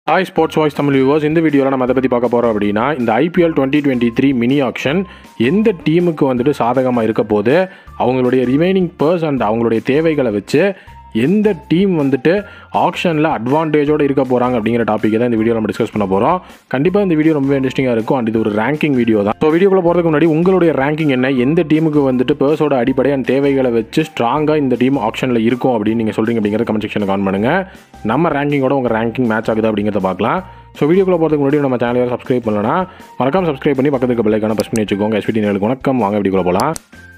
hi sports voice Tamil viewers இந்த வீடியோவில் நம்ம அதை பற்றி பார்க்க போகிறோம் அப்படின்னா இந்த IPL twenty twenty three mini auction எந்த டீமுக்கு வந்துட்டு சாதகமாக இருக்க போது அவங்களுடைய ரிமைனிங் பர்ஸ் அண்ட் அவங்களுடைய தேவைகளை வச்சு எந்த டீம் வந்துட்டு ஆக்ஷனில் அட்வான்டேஜோடு இருக்க போகிறாங்க அப்படிங்கிற டாப்பிக்கை தான் இந்த வீடியோ நம்ம டிஸ்கஸ் பண்ண போகிறோம் கண்டிப்பாக இந்த வீடியோ ரொம்ப இன்ட்ரெஸ்டிங்காக இருக்கும் அண்ட் இது ஒரு ரேங்கிங் வீடியோ தான் ஸோ வீடியோக்குள்ள போகிறதுக்கு முன்னாடி உங்களுடைய ரேங்கிங் என்ன எந்த டீமுக்கு வந்துட்டு பர்ஸோட அடிப்படை அண்ட் தேவைகளை வச்சு ஸ்ட்ராங்காக இந்த டீம் ஆப்ஷனில் இருக்கும் அப்படின்னு நீங்கள் சொல்கிறீங்க அப்படிங்கிறத கமெண்ட் செக்ஷனில் கான் பண்ணுங்கள் நம்ம ரேங்கிங்கோட உங்கள் ரேங்கிங் மேட்ச் ஆகுது அப்படிங்கிறத பார்க்கலாம் ஸோ வீடியோக்குள்ள போகிறதுக்கு முன்னாடி நம்ம சேனலை சப்ஸ்கிரைப் பண்ணலன்னா மறக்காம சப்ஸ்கிரைப் பண்ணி பக்கத்துக்கு பெல்லைக்கான ப்ரெஸ் பண்ணி வச்சுக்கோங்க எஸ்பிடி நேர்களுக்கு வணக்கம் வாங்க வீடியோக்குள்ள போகலாம்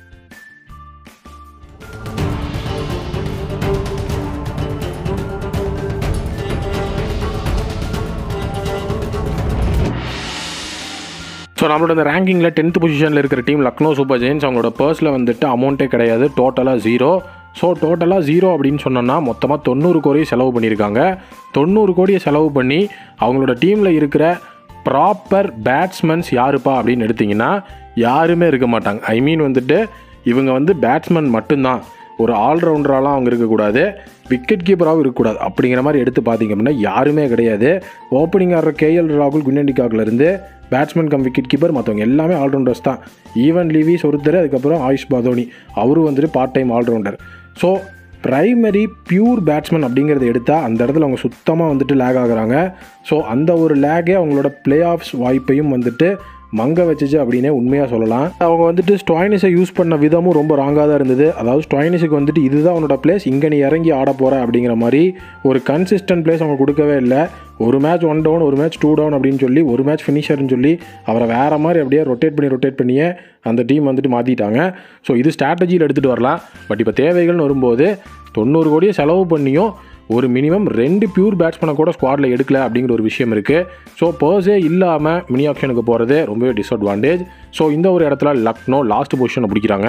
ஸோ நம்மளோட இந்த ரேங்கிங்கில் டென்த் பொசிஷனில் இருக்கிற டீம் லக்னோ சூப்பர் ஜெயின்ஸ் அவங்களோட பர்ஸில் வந்துட்டு அமௌண்ட்டே கிடையாது டோட்டலாக ஜீரோ ஸோ டோட்டலாக ஜீரோ அப்படின்னு சொன்னோன்னா மொத்தமாக தொண்ணூறு கோடி செலவு பண்ணியிருக்காங்க தொண்ணூறு கோடியை செலவு பண்ணி அவங்களோட டீமில் இருக்கிற ப்ராப்பர் பேட்ஸ்மேன்ஸ் யாருப்பா அப்படின்னு எடுத்திங்கன்னா யாருமே இருக்க மாட்டாங்க ஐ மீன் வந்துட்டு இவங்க வந்து பேட்ஸ்மேன் மட்டும்தான் ஒரு ஆல்ரவுண்டராலாம் அவங்க இருக்கக்கூடாது விக்கெட் கீப்பராகவும் இருக்கக்கூடாது அப்படிங்கிற மாதிரி எடுத்து பார்த்தீங்க அப்படின்னா யாருமே கிடையாது ஓப்பனிங் ஆடுற கேஎல் ராகுல் குன்னண்டிகாக்லேருந்து பேட்ஸ்மேன் கம் விக்கெட் கீப்பர் மற்றவங்க எல்லாமே ஆல்ரவுண்டர்ஸ் தான் ஈவன் லிவிஸ் ஒருத்தர் அதுக்கப்புறம் ஆயுஷ் பாதோனி அவரும் வந்துட்டு part time allrounder so primary pure batsman அப்படிங்கிறத எடுத்தால் அந்த இடத்துல அவங்க சுத்தமாக வந்துட்டு லேக் ஆகுறாங்க ஸோ அந்த ஒரு லேகே அவங்களோட பிளே ஆஃப்ஸ் வாய்ப்பையும் வந்துட்டு மங்க வச்சுச்சு அப்படின்னே உண்மையாக சொல்லலாம் அவங்க வந்துட்டு ஸ்டாயினிஸை யூஸ் பண்ண விதமும் ரொம்ப ராங்காக தான் இருந்தது அதாவது ஸ்டாயினிஸுக்கு வந்துட்டு இதுதான் அவனோட பிளேஸ் இங்கே நீ இறங்கி ஆட போகிற அப்படிங்கிற மாதிரி ஒரு கன்சிஸ்டன்ட் பிளேஸ் அவங்க கொடுக்கவே இல்லை ஒரு மேட்ச் ஒன் டவுன் ஒரு மேட்ச் டூ டவுன் அப்படின்னு சொல்லி ஒரு மேட்ச் ஃபினிஷர்னு சொல்லி அவரை வேறு மாதிரி அப்படியே ரொட்டேட் பண்ணி ரொட்டேட் பண்ணியே அந்த டீம் வந்துட்டு மாற்றிட்டாங்க ஸோ இது ஸ்ட்ராட்டஜியில் எடுத்துகிட்டு வரலாம் பட் இப்போ தேவைகள்னு வரும்போது தொண்ணூறு கோடியை செலவு பண்ணியும் ஒரு மினிமம் ரெண்டு பியூர் பேட்ஸ்மேனை கூட ஸ்குவாடில் எடுக்கல அப்படிங்கிற ஒரு விஷயம் இருக்குது ஸோ பர்ஸே இல்லாமல் மினி ஆப்ஷனுக்கு போகிறது ரொம்பவே டிஸ்அட்வான்டேஜ் ஸோ இந்த ஒரு இடத்துல லக்னோ லாஸ்ட் பொசிஷனை பிடிக்கிறாங்க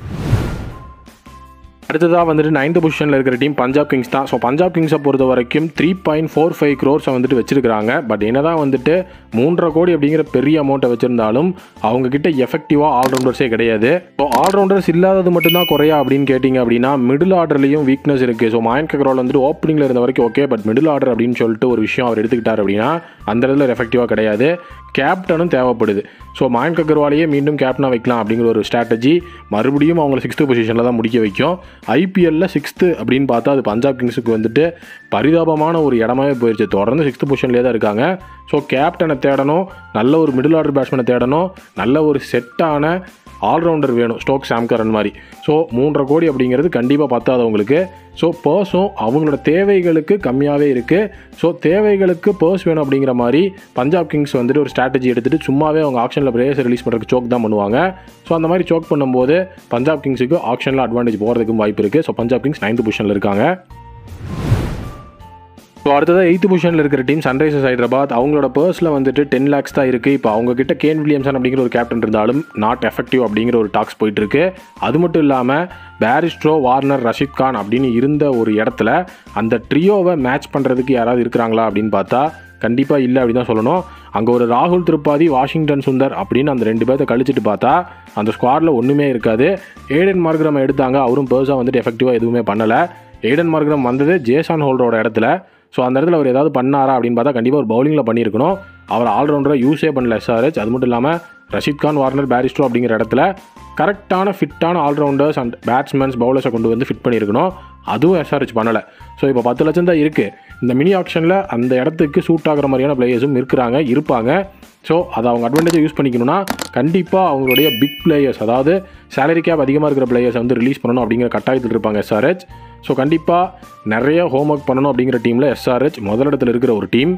அடுத்ததாக வந்துட்டு நைன்த் பொசிஷனில் இருக்கிற டீம் பஞ்சாப் கிங்ஸ் தான் ஸோ பஞ்சாப் கிங்ஸை பொறுத்த வரைக்கும் த்ரீ பாயிண்ட் ஃபோர் ஃபைவ் க்ரோர்ஸை வந்துட்டு வச்சிருக்காங்க பட் என்னதான் வந்துட்டு மூன்றரை கோடி அப்படிங்கிற பெரிய அமௌண்ட்டை வச்சிருந்தாலும் அவங்க கிட்ட எஃபெக்டிவாக ஆல்ரவுண்டர்ஸே கிடையாது ஸோ ஆல்ரவுண்டர்ஸ் இல்லாதது மட்டும்தான் குறையா அப்படின்னு கேட்டிங்க அப்படின்னா மிடில் ஆர்டர்லையும் வீக்னஸ் இருக்குது ஸோ மாயன் கக்ரோல் வந்துட்டு ஓப்பனிங்கில் இருந்த வரைக்கும் ஓகே பட் மிடில் ஆர்டர் அப்படின்னு சொல்லிட்டு ஒரு விஷயம் அவர் எடுத்துக்கிட்டார் அப்படின்னா அந்த இடத்துல எஃபெக்டிவாக கிடையாது கேப்டனும் தேவைப்படுது ஸோ மாயன் அகர்வாலையே மீண்டும் கேப்டனாக வைக்கலாம் அப்படிங்கிற ஒரு ஸ்ட்ராட்டஜி மறுபடியும் அவங்கள சிக்ஸ்த்து பொசிஷனில் தான் முடிக்க வைக்கும் ஐபிஎல்லில் சிக்ஸ்த்து அப்படின்னு பார்த்தா அது பஞ்சாப் கிங்ஸுக்கு வந்துட்டு பரிதாபமான ஒரு இடமாவே போயிடுச்சு தொடர்ந்து சிக்ஸ்த்து பொசிஷன்லேயே தான் இருக்காங்க ஸோ கேப்டனை தேடணும் நல்ல ஒரு மிடில் ஆர்டர் பேட்ஸ்மேனை தேடணும் நல்ல ஒரு செட்டான ஆல்ரவுண்டர் வேணும் ஸ்டோக் சாம்கரன் மாதிரி ஸோ மூன்றரை கோடி அப்படிங்கிறது கண்டிப்பாக பத்தாது அவங்களுக்கு ஸோ பர்ஸும் அவங்களோட தேவைகளுக்கு கம்மியாகவே இருக்குது ஸோ தேவைகளுக்கு பர்ஸ் வேணும் அப்படிங்கிற மாதிரி பஞ்சாப் கிங்ஸ் வந்துட்டு ஒரு ஸ்ட்ராட்டஜி எடுத்துகிட்டு சும்மாவே அவங்க ஆப்ஷனில் பிளேயர்ஸ் ரிலீஸ் பண்ணுறதுக்கு சோக் தான் பண்ணுவாங்க ஸோ அந்த மாதிரி சோக் பண்ணும்போது பஞ்சாப் கிங்ஸுக்கு ஆப்ஷனில் அட்வான்டேஜ் போகிறதுக்கும் வாய்ப்பு இருக்குது ஸோ பஞ்சாப் கிங்ஸ் நைன்த் பொசிஷனில் இருக்காங்க ஸோ அடுத்ததாக எயித்து பொசிஷனில் இருக்கிற டீம் சன்ரைசர்ஸ் ஹைதராபாத் அவங்களோட பர்ஸில் வந்துட்டு டென் லேக்ஸ் தான் இருக்குது இப்போ அவங்க கிட்ட கேன் வில்லியம்சன் அப்படிங்கிற ஒரு கேப்டன் இருந்தாலும் நாட் எஃபெக்டிவ் அப்படிங்கிற ஒரு டாக்ஸ் போயிட்டு இருக்கு அது மட்டும் இல்லாமல் பேரிஸ்ட்ரோ வார்னர் ரஷித் கான் அப்படின்னு இருந்த ஒரு இடத்துல அந்த ட்ரியோவை மேட்ச் பண்ணுறதுக்கு யாராவது இருக்கிறாங்களா அப்படின்னு பார்த்தா கண்டிப்பாக இல்லை அப்படின்னு தான் சொல்லணும் அங்கே ஒரு ராகுல் திரிபாதி வாஷிங்டன் சுந்தர் அப்படின்னு அந்த ரெண்டு பேர்த்த கழிச்சிட்டு பார்த்தா அந்த ஸ்குவாடில் ஒன்றுமே இருக்காது ஏடன் மார்க்ரம் எடுத்தாங்க அவரும் பர்ஸாக வந்துட்டு எஃபெக்டிவாக எதுவுமே பண்ணலை ஏடன் மார்க்ரம் வந்தது ஜேசான் ஹோல்டரோட இடத்துல ஸோ அந்த இடத்துல அவர் ஏதாவது பண்ணாரா அப்படின்னு பார்த்தா கண்டிப்பாக ஒரு பவுலிங்கில் பண்ணியிருக்கணும் அவர் ஆல்ரவுண்டராக யூஸே பண்ணல எஸ்ஆர்ஹெச் அது மட்டும் இல்லாமல் ரஷித் கான் வார்னர் பேரிஸ்டோ அப்படிங்கிற இடத்துல கரெக்டான ஃபிட்டான ஆல்ரவுண்டர்ஸ் அண்ட் பேட்ஸ்மேன்ஸ் பவுலர்ஸை கொண்டு வந்து ஃபிட் பண்ணியிருக்கணும் அதுவும் எஸ்ஆர்ஹெச் பண்ணலை ஸோ இப்போ பத்து லட்சம் தான் இருக்குது இந்த மினி ஆப்ஷனில் அந்த இடத்துக்கு சூட் ஆகிற மாதிரியான பிளேயர்ஸும் இருக்கிறாங்க இருப்பாங்க ஸோ அதை அவங்க அட்வான்டேஜை யூஸ் பண்ணிக்கணும்னா கண்டிப்பாக அவங்களுடைய பிக் பிளேயர்ஸ் அதாவது சேலரி கேப் அதிகமாக இருக்கிற பிளேயர்ஸ் வந்து ரிலீஸ் பண்ணணும் அப்படிங்கிற கட்டாயத்தில் இருப்பாங்க எஸ்ஆர்ஹெச் ஸோ கண்டிப்பாக நிறைய ஹோம் ஒர்க் பண்ணணும் அப்படிங்கிற டீமில் எஸ்ஆர்ஹெச் முதலிடத்தில் இருக்கிற ஒரு டீம்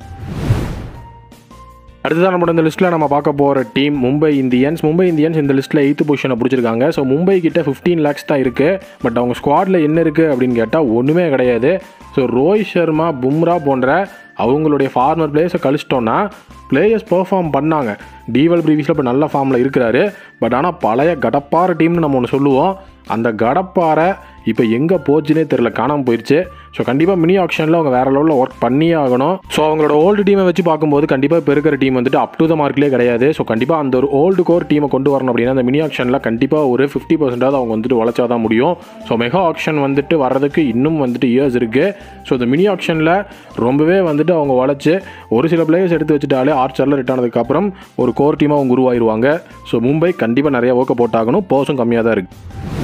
அடுத்ததான் நம்மளோட இந்த லிஸ்ட்டில் நம்ம பார்க்க போகிற team Mumbai Indians Mumbai Indians இந்த லிஸ்ட்டில் எயித்து பொசிஷனை பிடிச்சிருக்காங்க ஸோ மும்பை கிட்ட ஃபிஃப்டீன் லேக்ஸ் தான் இருக்குது பட் அவங்க ஸ்குவாடில் என்ன இருக்குது அப்படின்னு கேட்டால் ஒன்றுமே கிடையாது ஸோ ரோஹித் சர்மா பும்ரா போன்ற அவங்களுடைய ஃபார்மர் பிளேயர்ஸை கழிச்சிட்டோன்னா பிளேயர்ஸ் பெர்ஃபார்ம் பண்ணாங்க டிவல் ப்ரீவியஸில் இப்போ நல்ல ஃபார்மில் இருக்கிறாரு பட் ஆனால் பழைய கடப்பார டீம்னு நம்ம ஒன்று சொல்லுவோம் அந்த கடப்பாரை இப்போ எங்கே போச்சுன்னே தெரில காணாமல் போயிடுச்சு ஸோ கண்டிப்பாக மினி ஆக்ஷனில் அவங்க வேறு லெவலில் ஒர்க் பண்ணியே ஆகணும் ஸோ அவங்களோட ஓல்டு டீமை வச்சு பார்க்கும்போது கண்டிப்பாக இப்போ இருக்கிற டீம் வந்துட்டு அப் டு த மார்க்லேயே கிடையாது ஸோ கண்டிப்பாக அந்த ஒரு ஓல்டு கோர் டீமை கொண்டு வரணும் அப்படின்னா அந்த மினி ஆக்ஷனில் கண்டிப்பாக ஒரு ஃபிஃப்டி பர்சன்டாவது அவங்க வந்துட்டு உழைச்சா தான் முடியும் ஸோ மெகா ஆக்ஷன் வந்துட்டு வர்றதுக்கு இன்னும் வந்துட்டு இயர்ஸ் இருக்குது ஸோ இந்த மினி ஆக்ஷனில் ரொம்பவே வந்துட்டு அவங்க உழைச்சி ஒரு சில பிளேயர்ஸ் எடுத்து வச்சுட்டாலே ஆர்ச்சரில் ரிட் ஆனதுக்கப்புறம் ஒரு கோர் டீமாக அவங்க உருவாயிருவாங்க ஸோ மும்பை கண்டிப்பாக நிறைய ஒர்க்கை போட்டாகணும் பர்ஸும் கம்மியாக தான் இருக்குது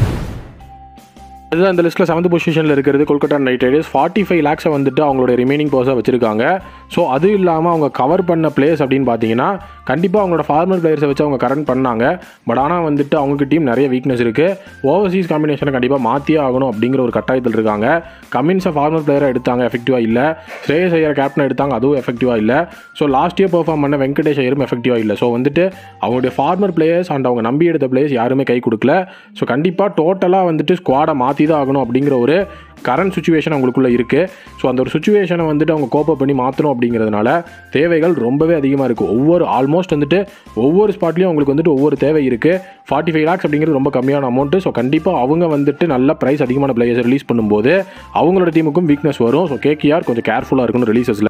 அதுதான் இந்த லிஸ்ட்டில் செவன்த் பொசிஷனில் இருக்கிறது Kolkata Knight Riders forty five லேக்ஸை வந்துட்டு அவங்களோட ரிமைனிங் பர்ஸாக வச்சிருக்காங்க ஸோ அது இல்லாமல் அவங்க கவர் பண்ண பிளேயர்ஸ் அப்படின்னு பார்த்தீங்கன்னா கண்டிப்பாக அவங்களோட ஃபார்மல் பிளேயர்ஸை வச்சு அவங்க கரண்ட் பண்ணாங்க பட் ஆனால் வந்துட்டு அவங்களுக்கு டீம் நிறைய வீக்னஸ் இருக்குது ஓவர்சீஸ் காம்பினேஷனை கண்டிப்பாக மாற்றியே ஆகணும் அப்படிங்கிற ஒரு கட்டாயத்தில் இருக்காங்க கமின்ஸை ஃபார்மல் பிளேயராக எடுத்தாங்க எஃபெக்டிவாக இல்லை ஸ்ரேயஸ் ஐயர் கேப்டன் எடுத்தாங்க அதுவும் எஃபெக்டிவாக இல்லை ஸோ லாஸ்ட் இயர் பெர்ஃபார்ம் பண்ண வெங்கடேஷ் ஐயரும் எஃபெக்டிவாக இல்லை ஸோ வந்துட்டு அவங்களுடைய ஃபார்மர் பிளேயர்ஸ் அண்ட் அவங்க நம்பி எடுத்த பிளேயர்ஸ் யாருமே கை கொடுக்கல ஸோ கண்டிப்பாக டோட்டலாக வந்துட்டு ஸ்குவாடை மாற்றி தான் ஆகணும் அப்படிங்கிற ஒரு கரண்ட் சுச்சுவேஷன் அவங்களுக்குள்ளே இருக்குது ஸோ அந்த ஒரு சுச்சுவேஷனை வந்துட்டு அவங்க கோப்பப் பண்ணி மாற்றணும் அப்படிங்கிறதுனால தேவைகள் ரொம்பவே அதிகமாக இருக்குது ஒவ்வொரு ஆல்மோஸ்ட் வந்துட்டு ஒவ்வொரு ஸ்பாட்லேயும் அவங்களுக்கு வந்துட்டு ஒவ்வொரு தேவை இருக்குது ஃபார்ட்டி ஃபைவ் லேக்ஸ் அப்படிங்கிறது ரொம்ப கம்மியான அமௌண்ட்டு ஸோ கண்டிப்பாக அவங்க வந்துட்டு நல்ல ப்ரைஸ் அதிகமான பிளேயர்ஸ் ரிலீஸ் பண்ணும்போது அவங்களோட டீமுக்கும் வீக்னஸ் வரும் ஸோ கேகேஆர் கொஞ்சம் கேர்ஃபுல்லாக இருக்கணும் ரிலீசஸில்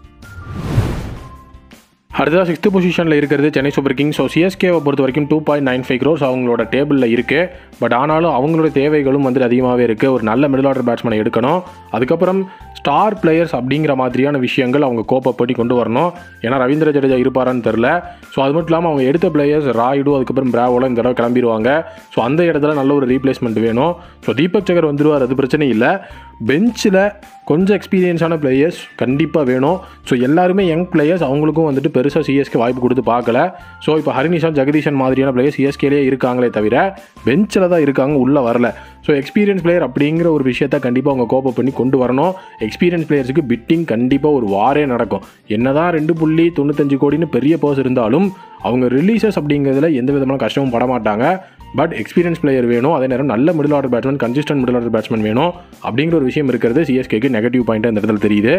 அடுத்ததாக சிக்ஸ்த் பொசிஷனில் இருக்கிறது சென்னை சூப்பர் கிங்ஸ் ஸோ சிஎஸ்கேவை பொறுத்த வரைக்கும் two point nine five crores அவங்களோட டேபிளில் இருக்குது பட் ஆனாலும் அவங்களோட தேவைகளும் வந்து அதிகமாகவே இருக்குது ஒரு நல்ல மிடில் ஆர்டர் பேட்ஸ்மேனை எடுக்கணும் அதுக்கப்புறம் ஸ்டார் பிளேயர்ஸ் அப்படிங்கிற மாதிரியான விஷயங்கள் அவங்க கோப்பை பண்ணி கொண்டு வரணும் ஏன்னா ரவீந்திர ஜடேஜா இருப்பாரான்னு தெரில ஸோ அது மட்டும் இல்லாமல் அவங்க எடுத்த பிளேயர்ஸ் ராய்டு அதுக்கப்புறம் பிராவோலாம் இந்த தடவை கிளம்பிடுவாங்க ஸோ அந்த இடத்துல நல்ல ஒரு ரீப்ளேஸ்மெண்ட் வேணும் ஸோ தீபக் சகர் வந்துடுவார் அது பிரச்சனை இல்லை பெஞ்சில் கொஞ்சம் எக்ஸ்பீரியன்ஸான பிளேயர்ஸ் கண்டிப்பாக வேணும் ஸோ எல்லாருமே யங் பிளேயர்ஸ் அவங்களுக்கும் வந்துட்டு பெருசாக சிஎஸ்கே வாய்ப்பு கொடுத்து பார்க்கல ஸோ இப்போ ஹரினிஷான் ஜெகதீஷன் மாதிரியான பிளேயர்ஸ் சிஎஸ்கேலேயே இருக்காங்களே தவிர பெஞ்சில் தான் இருக்காங்க உள்ளே வரல ஸோ எக்ஸ்பீரியன்ஸ் பிளேயர் அப்படிங்கிற ஒரு விஷயத்த கண்டிப்பாக அவங்க கோப்பை பண்ணி கொண்டு வரணும் எக்ஸ்பீரியன்ஸ் பிளேயர்ஸுக்கு பிட்டிங் கண்டிப்பாக ஒரு வாரே நடக்கும் என்னதான் ரெண்டு புள்ளி தொண்ணூத்தஞ்சு கோடின்னு பெரிய பர்ஸ் இருந்தாலும் அவங்க ரிலீசஸ் அப்படிங்கிறதுல எந்த விதமான கஷ்டமும் பட மாட்டாங்க பட் எக்ஸ்பீரியன்ஸ் பிளேயர் வேணும் அதே நேரம் நல்ல middle order batsman consistent middle order batsman வேணும் அப்படிங்கிற ஒரு விஷயம் இருக்கிறது சிஎஸ்கேக்கு நெகட்டிவ் பாயிண்ட் இந்த இடத்துல தெரியுது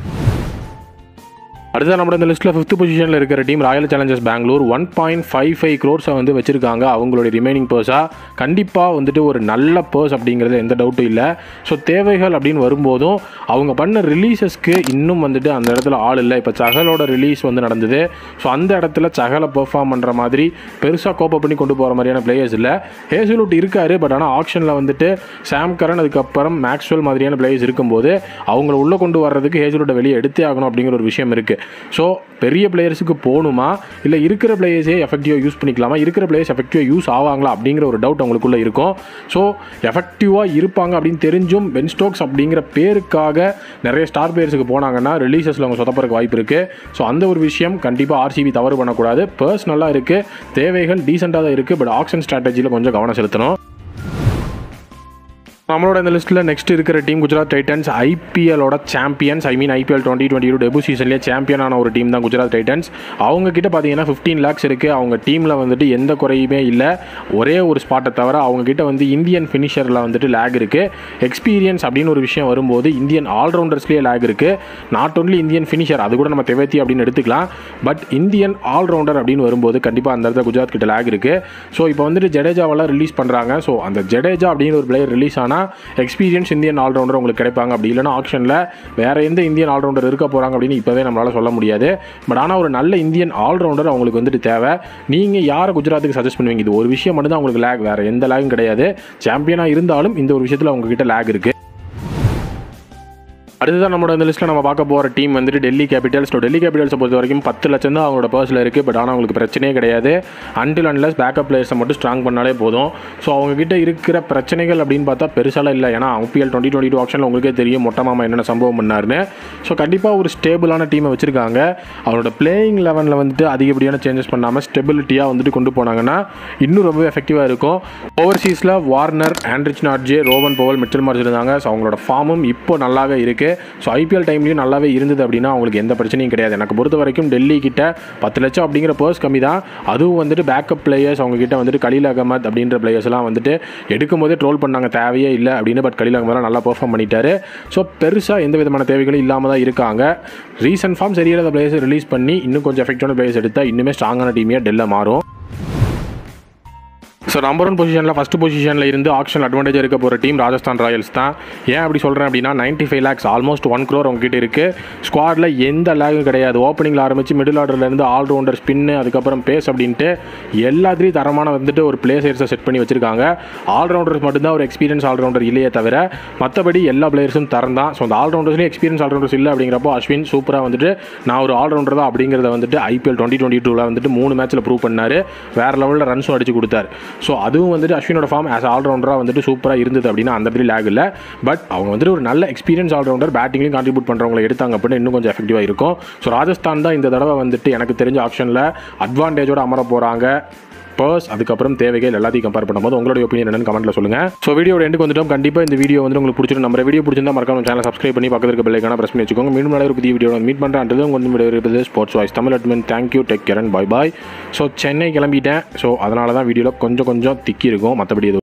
அடுத்த நம்ம இந்த லிஸ்ட்டில் ஃபிஃப்த் பொசிஷனில் இருக்கிற team Royal Challengers Bangalore one point five five க்ரோர்ஸை வந்து வச்சிருக்காங்க அவங்களுடைய ரிமைனிங் பர்ஸாக கண்டிப்பாக வந்துட்டு ஒரு நல்ல பர்ஸ் அப்படிங்கிறது எந்த டவுட்டும் இல்லை ஸோ தேவைகள் அப்படின்னு வரும்போதும் அவங்க பண்ண ரிலீசஸ்க்கு இன்னும் வந்துட்டு அந்த இடத்துல ஆள் இல்லை இப்போ சகலோட ரிலீஸ் வந்து நடந்தது ஸோ அந்த இடத்துல சகலை பெர்ஃபார்ம் பண்ணுற மாதிரி பெருசாக கோப்பை பண்ணி கொண்டு போகிற மாதிரியான பிளேயர்ஸ் இல்லை ஹேசலூட் இருக்காரு பட் ஆனால் ஆப்ஷனில் வந்துட்டு சாம் கரன் அதுக்கப்புறம் மேக்ஸ்வெல் மாதிரியான பிளேயர்ஸ் இருக்கும்போது அவங்கள உள்ளே கொண்டு வர்றதுக்கு ஹேசலூட்டை வெளியே எடுத்தே ஆகணும் அப்படிங்கிற ஒரு விஷயம் இருக்குது ஸோ பெரிய பிளேயர்ஸுக்கு போகணுமா இல்லை இருக்கிற பிளேயர்ஸே எஃபெக்டிவாக யூஸ் பண்ணிக்கலாமா இருக்கிற பிளேயர்ஸ் எஃபெக்டிவாக யூஸ் ஆவாங்களா அப்படிங்கிற ஒரு டவுட் அவங்களுக்குள்ள இருக்கும் ஸோ எஃபெக்டிவாக இருப்பாங்க அப்படின்னு தெரிஞ்சும் பென் ஸ்டோக்ஸ் அப்படிங்கிற பேருக்காக நிறைய ஸ்டார் பிளேயர்ஸுக்கு போனாங்கன்னா ரிலீசஸில் அவங்க சொதப்பறக்கு வாய்ப்பு இருக்குது ஸோ அந்த ஒரு விஷயம் கண்டிப்பாக ஆர்சிபி தவறு பண்ணக்கூடாது பர்சனலாக இருக்குது தேவைகள் டீசெண்டாக தான் இருக்குது பட் ஆக்ஷன் ஸ்ட்ராட்டஜியில் கொஞ்சம் கவனம் செலுத்தணும் நம்மளோட இந்த லிஸ்ட்டில் நெக்ஸ்ட் இருக்கிற டீம் குஜராத் டைட்டன்ஸ் ஐபிஎலோட champions I mean IPL twenty twenty two debut சீசன்லேயே சாம்பியனான ஒரு டீம் தான் குஜராத் டைட்டன்ஸ் அவங்க கிட்ட பார்த்தீங்கன்னா ஃபிஃப்டீன் லேக்ஸ் இருக்குது அவங்க டீமில் வந்துட்டு எந்த குறையுமே இல்லை ஒரே ஒரு ஸ்பாட்டை தவிர அவங்க கிட்ட வந்து இந்தியன் ஃபினிஷரில் வந்துட்டு லேக் இருக்குது எக்ஸ்பீரியன்ஸ் அப்படின்னு ஒரு விஷயம் வரும்போது இந்தியன் ஆல்ரவுண்டர்ஸ்லேயே லேக் இருக்குது நாட் ஒன்லி இந்தியன் ஃபினிஷர் அது கூட நம்ம தெவேத்தி அப்படின்னு எடுத்துக்கலாம் பட் இந்தியன் ஆல்ரவுண்டர் அப்படின்னு வரும்போது கண்டிப்பாக அந்த இடத்துல குஜராத் கிட்ட லேக் இருக்குது ஸோ இப்போ வந்துட்டு ஜடேஜாவெல்லாம் ரிலீஸ் பண்ணுறாங்க ஸோ அந்த ஜடேஜா அப்படின்னு ஒரு பிளேயர் ரிலீஸ் ஆனால் எக்ஸ்பீரியன்ஸ் இந்தியன் ஆல்ரவுண்டர் உங்களுக்கு கிடைப்பாங்க அப்படி இல்லைனா ஆப்ஷனில் வேறு எந்த இந்தியன் ஆல்ரவுண்டர் இருக்க போகிறாங்க அப்படின்னு இப்போவே நம்மளால் சொல்ல முடியாது பட் ஆனால் ஒரு நல்ல இந்தியன் ஆல்ரவுண்டர் அவங்களுக்கு வந்துட்டு தேவை நீங்கள் யாரை குஜராத்துக்கு சஜஸ்ட் பண்ணுவீங்க இது ஒரு விஷயம் மட்டும் தான் உங்களுக்கு லேக் வேறு எந்த லேகும் கிடையாது சாம்பியனாக இருந்தாலும் இந்த ஒரு விஷயத்தில் அவங்ககிட்ட லேக் இருக்குது அடுத்ததான் நம்மளோட இந்த லிஸ்ட்டில் நம்ம பார்க்க போகிற டீம் வந்துட்டு டெல்லி கேபிட்டல்ஸ் ஸோ டெல்லி கேபிட்டல்ஸை பொறுத்த வரைக்கும் பத்து லட்சம் தான் அவங்களோட பர்ஸில் இருக்குது பட் ஆனால் அவங்களுக்கு பிரச்சனையே கிடையாது அன்டில் அன்லஸ் பேக்கப் பிளேயர்ஸை மட்டும் ஸ்ட்ராங் பண்ணாலே போதும் ஸோ அவங்ககிட்ட இருக்கிற பிரச்சனைகள் அப்படின்னு பார்த்தா பெருசாலாம் இல்லை ஏன்னா ஐபிஎல் டுவெண்ட்டி டுவெண்ட்டி டூ ஆப்ஷனில் உங்களுக்கே தெரியும் மொட்டை மாமா என்னென்ன சம்பவம் பண்ணாருன்னு ஸோ கண்டிப்பாக ஒரு ஸ்டேபிளான டீமை வச்சுருக்காங்க அவரோட பிளேயிங் லெவனில் வந்துட்டு அதிகப்படியான சேஞ்சஸ் பண்ணாமல் ஸ்டெபிலிட்டியாக வந்துட்டு கொண்டு போனாங்கன்னா இன்னும் ரொம்பவே எஃபெக்டிவாக இருக்கும் ஓவர்சீஸில் Warner Anrich Nortje Rovman Powell Mitchell Marsh இருந்தாங்க ஸோ அவங்களோட ஃபார்மும் இப்போ நல்லாவே இருக்குது ஸோ ஐபிஎல் டைம்லேயும் நல்லாவே இருந்தது அப்படின்னா அவங்களுக்கு எந்த பிரச்சனையும் கிடையாது எனக்கு பொறுத்த வரைக்கும் டெல்லி கிட்ட பத்து லட்சம் அப்படிங்கிற பர்ஸ் கம்மி தான் அதுவும் வந்துட்டு பேக்கப் பிளேயர்ஸ் அவங்க கிட்ட வந்துட்டு கலீல் அகமத் அப்படின்ற பிளேயர்ஸ் எல்லாம் வந்துட்டு எடுக்கும் போதே ட்ரோல் பண்ணாங்க தேவையே இல்லை அப்படின்னு பட் கலீல் அகமத்லாம் நல்லா பெர்ஃபார்ம் பண்ணிட்டாரு ஸோ பெருசாக எந்த விதமான தேவைகளும் இல்லாமல் தான் இருக்காங்க ரீசன்ட் ஃபார்ம் சரியான பிளேயர்ஸ் ரிலீஸ் பண்ணி இன்னும் கொஞ்சம் எஃபெக்டான பிளேயர்ஸ் எடுத்தால் இன்னுமே ஸ்ட்ராங்கான டீமியாக டெல்ல மாறும் ஸோ ஸோ நம்பர் ஒன் பொசிஷனில் ஃபஸ்ட் பொசிஷனில் இருந்து ஆக்ஷன் அட்வான்டேஜ் இருக்க போகிற டீம் ராஜஸ்தான் ராயல்ஸ் தான் ஏன் அப்படி சொல்கிறேன் அப்படின்னா ninety five lakhs almost one crore உங்ககிட்ட இருக்குது ஸ்குவாடில் எந்த லேகும் கிடையாது ஓப்பனிங்கில் ஆரம்பித்து மிடில் ஆர்டர்லேருந்து ஆல்ரவுண்டர் ஸ்பின்னு அதுக்கப்புறம் பேஸ் அப்படின்ட்டு எல்லாத்துலேயும் தரமான வந்துட்டு ஒரு பிளேயர்ஸை செட் பண்ணி வச்சிருக்காங்க ஆல்ரவுண்டர்ஸ் மட்டும்தான் ஒரு எக்ஸ்பீரியன்ஸ் ஆல்ரவுண்டர் இல்லையே தவிர மற்றபடி எல்லா பிளேயர்ஸும் தரம் தான் ஸோ அந்த ஆல்ரவுண்டர்ஸ்லேயும் எக்ஸ்பீரியன்ஸ் ஆல்ரவுண்டர்ஸ் இல்லை அப்படிங்கிறப்போ அஸ்வின் சூப்பராக வந்துட்டு நான் ஒரு ஆல்ரவுண்டர் தான் அப்படிங்கிறத வந்துட்டு ஐபிஎல் டுவெண்ட்டி டுவெண்ட்டி டூவில் வந்துட்டு மூணு மேட்ச்சில் ப்ரூவ் பண்ணார் வேறு லெவலில் ரன்ஸும் அடிச்சு கொடுத்தாரு ஸோ அதுவும் வந்துட்டு அஸ்வினோட ஃபார்ம் ஆஸ் ஆல்ரவுண்டராக வந்துட்டு சூப்பராக இருந்தது அப்படின்னா அந்த இடத்துல லேக் இல்லை பட் அவங்க வந்துட்டு ஒரு நல்ல எக்ஸ்பீரியன்ஸ் ஆல்ரவுண்டர் பேட்டிங்லையும் கான்ட்ரிபியூட் பண்ணுறவங்களை எடுத்தாங்க அப்படின்னு இன்னும் கொஞ்சம் எஃபெக்டிவாக இருக்கும் ஸோ ராஜஸ்தான் தான் இந்த தடவை வந்துட்டு எனக்கு தெரிஞ்ச ஆப்ஷனில் அட்வான்டேஜோட அமர போகிறாங்க பர்ஸ் அதுக்கப்புறம் தேவைகள் எல்லாத்தையும் கம்பேர் பண்ணும்போது உங்களுடைய ஒப்பீனியன் என்னன்னு கமெண்ட்ல சொல்லுங்க ஸோ வீடியோட எண்டுக்கு வந்துட்டோம் கண்டிப்பாக இந்த வீடியோ வந்து உங்களுக்கு பிடிச்சிருக்கும் நம்ம வீடியோ பிடிச்சிருந்தா மறக்காம சேனல் சப்ஸ்கிரைப் பண்ணி பக்கத்தில் இருக்க பெல்லைக்கான பிரஸ் பண்ணி வச்சுக்கோங்க மீண்டும் நல்ல ஒரு புதிய வீடியோ மீட் பண்ணுறேன் அன்றது உங்கள் வீடியோ இருப்பது Sports voice Tamil admin thank you take care and bye bye so Chennai கிளம்பிட்டேன் ஸோ அதனால தான் வீடியோவில் கொஞ்சம் கொஞ்சம் திக்கி இருக்கும் மற்றபடி எதுவும்